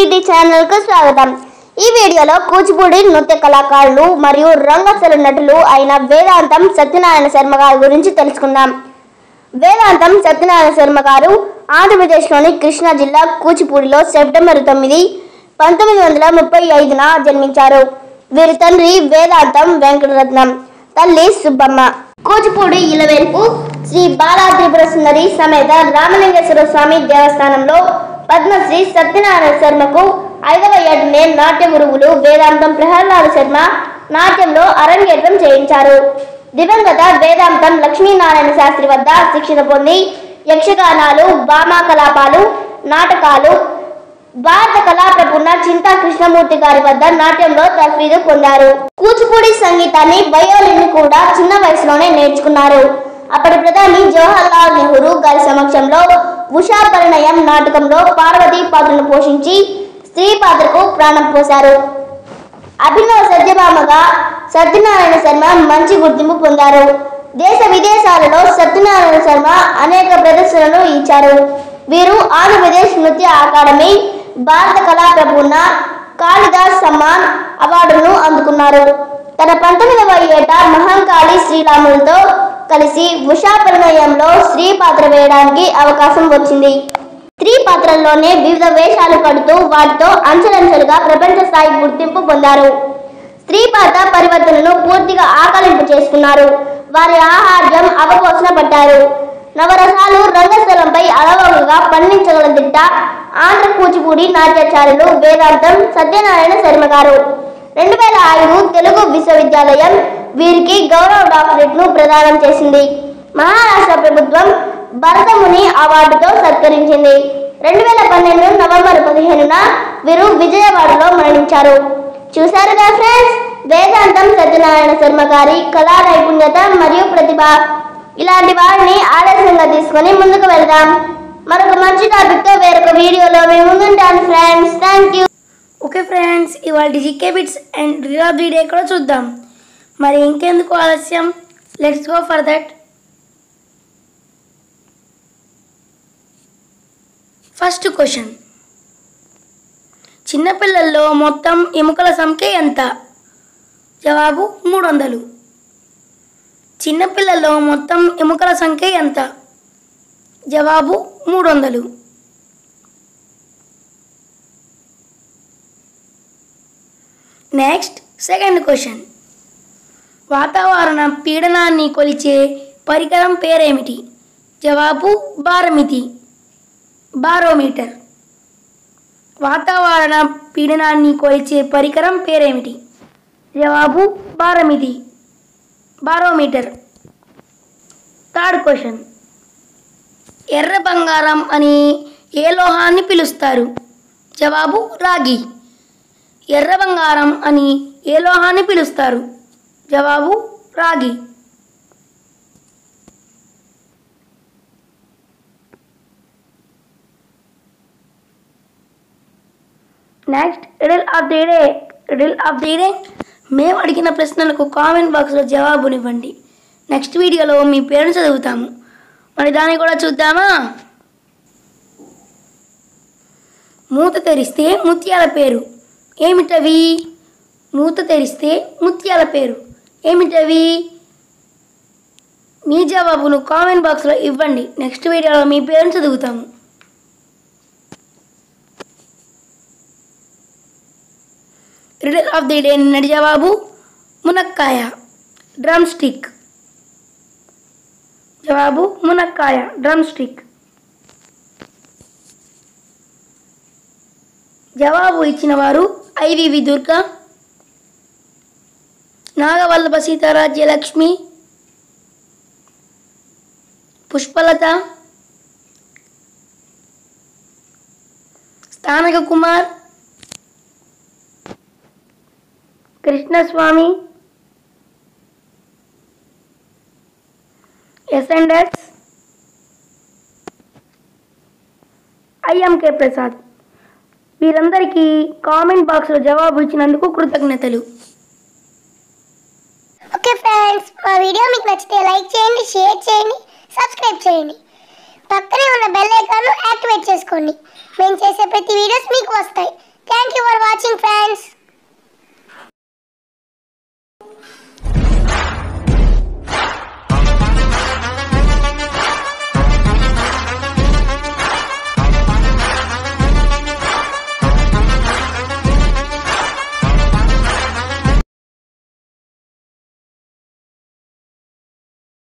DT channel కు స్వాగతం ఈ వీడియోలో కూచిపూడి నృత్య కళాకారులు మరియు రంగస్థల నటులు అయిన వేదాంతం సత్యనారాయణ శర్మ గారి గురించి తెలుసుకుందాం వేదాంతం సత్యనారాయణ శర్మ గారు ఆంధ్రప్రదేశ్లోని కృష్ణా జిల్లా కూచిపూడిలో సెప్టెంబర్ తొమ్మిది పంతొమ్మిది వందల ముప్పై ఐదున జన్మించారు వీరి తండ్రి వేదాంతం వెంకటరత్నం తల్లి సుబ్బమ్మ కూచిపూడి ఇలవేల్పు శ్రీ బాలా త్రిపుర సుందరి సమేత రామలింగేశ్వర స్వామి దేవస్థానంలో పద్మశ్రీ సత్యనారాయణ శర్మకు ఐదవ ఏటనే నాట్య గురువులు వేదాంతం ప్రహ్లాద శర్మ నాట్యంలో అరంగేట్రం చేయించారు దివంగత వేదాంతం లక్ష్మీనారాయణ శాస్త్రి వద్ద శిక్షణ పొంది యక్షగానాలు భామా కలాపాలు నాటకాలు భారత కళా ప్రపూర్ణ చింతా కృష్ణమూర్తి గారి వద్ద నాట్యంలో తర్ఫీదు పొందారు కూచిపూడి సంగీతాన్ని వయోలిన్ కూడా చిన్న వయసులోనే నేర్చుకున్నారు అప్పటి ప్రధాని జవహర్లాల్ నెహ్రూ గారి సమక్షంలో ఉషా పరిణయం నాటకంలో పార్వతీ పాత్రను పోషించి స్త్రీ పాత్రకు ప్రాణం పోశారు అభినవ సత్యభామగా సత్యనారాయణ శర్మ మంచి గుర్తింపు పొందారు దేశ విదేశాలలో సత్యనారాయణ శర్మ అనేక ప్రదర్శనలు ఇచ్చారు వీరు ఆంధ్రప్రదేశ్ నృత్య అకాడమీ భారత కళా ప్రపూర్ణ కాళిదాస్ సమ్మాన్ అవార్డును అందుకున్నారు తన పంతొమ్మిదవ ఏట మహంకాళి శ్రీరాములతో కలిసి ఉషా పరిణయంలో స్త్రీ పాత్ర వేయడానికి అవకాశం వచ్చింది స్త్రీ పాత్రల్లోనే వివిధ వేషాలు పడుతూ వాటితో అంచెలంచెలుగా ప్రపంచ స్థాయి గుర్తింపు పొందారు స్త్రీ పాత్ర పరివర్తనను పూర్తిగా ఆకలింపు చేసుకున్నారు వారి ఆహార్యం అవపోసన పట్టారు నవరసాలు రంగస్థలంపై అలవోకగా పండించగల దిట్ట ఆంధ్ర కూచిపూడి నాట్యాచార్యులు వేదాంతం సత్యనారాయణ శర్మ గారు రెండు వేల ఐదు తెలుగు విశ్వవిద్యాలయం వీరికి గౌరవ డాక్టరేట్ ను ప్రదానం చేసింది మహారాష్ట్ర ప్రభుత్వం భరతముని అవార్డుతో సత్కరించింది రెండు వేల పన్నెండు నవంబర్ పదిహేనున వీరు విజయవాడలో మరణించారు చూశారుగా ఫ్రెండ్స్ వేదాంతం సత్యనారాయణ శర్మ గారి కళా నైపుణ్యత మరియు ప్రతిభ ఇలాంటి వారిని ఆదర్శంగా తీసుకొని ముందుకు వెళ్దాం మరొక మంచి టాపిక్ తో వేరొక వీడియోలో మేము ముందుంటాను friends thank you okay friends ఇవాళ జీకే బిట్స్ అండ్ రిలా వీడియో కూడా చూద్దాం మరి ఇంకెందుకు ఆలస్యం let's go for that first question చిన్నపిల్లల్లో మొత్తం ఎముకల సంఖ్య ఎంత జవాబు మూడు వందలు చిన్నపిల్లల్లో మొత్తం ఎముకల సంఖ్య ఎంత జవాబు మూడు వందలు నెక్స్ట్ సెకండ్ క్వశ్చన్ వాతావరణ పీడనాన్ని కొలిచే పరికరం పేరేమిటి జవాబు బారమితి బారోమీటర్ వాతావరణ పీడనాన్ని కొలిచే పరికరం పేరేమిటి జవాబు బారమితి బారోమీటర్ థర్డ్ క్వశ్చన్ ఎర్ర బంగారం అని ఏ లోహాన్ని పిలుస్తారు జవాబు రాగి ఎర్ర బంగారం అని ఏ లోహాన్ని పిలుస్తారు జవాబు రాగి next riddle of the day riddle of the day మేము అడిగిన ప్రశ్నలకు కామెంట్ బాక్స్లో జవాబునివ్వండి నెక్స్ట్ వీడియోలో మీ పేరును చదువుతాము మరి దాన్ని కూడా చూద్దామా మూత తెరిస్తే ముత్యాల పేరు ఏమిటవి మూత తెరిస్తే ముత్యాల పేరు ఏమిటవి మీ జవాబును కామెంట్ బాక్స్లో ఇవ్వండి నెక్స్ట్ వీడియోలో మీ పేరును చదువుతాము రిడల్ ఆఫ్ ది డే నిన్నటి జవాబు మునక్కాయ డ్రమ్ స్టిక్ జవాబు మునక్కాయ డ్రమ్ స్టిక్ జవాబు ఇచ్చిన వారు ఐవివి దుర్గా నాగవల్లభ సీతారాజ్యలక్ష్మి పుష్పలత స్థానక కుమార్ కృష్ణస్వామి ఎస్ఎండ్ఎస్ ఐఎంకే ప్రసాద్ వీరందరికీ కామెంట్ బాక్స్లో జవాబు ఇచ్చినందుకు కృతజ్ఞతలు ఓకే ఫ్రెండ్స్ మా వీడియో మీకు నచ్చితే లైక్ చేయండి షేర్ చేయండి సబ్స్క్రైబ్ చేయండి పక్కనే ఉన్న బెల్ ఐకాన్ను యాక్టివేట్ చేసుకోండి మేము చేసే ప్రతి వీడియోస్ మీకు వస్తాయి thank you for watching friends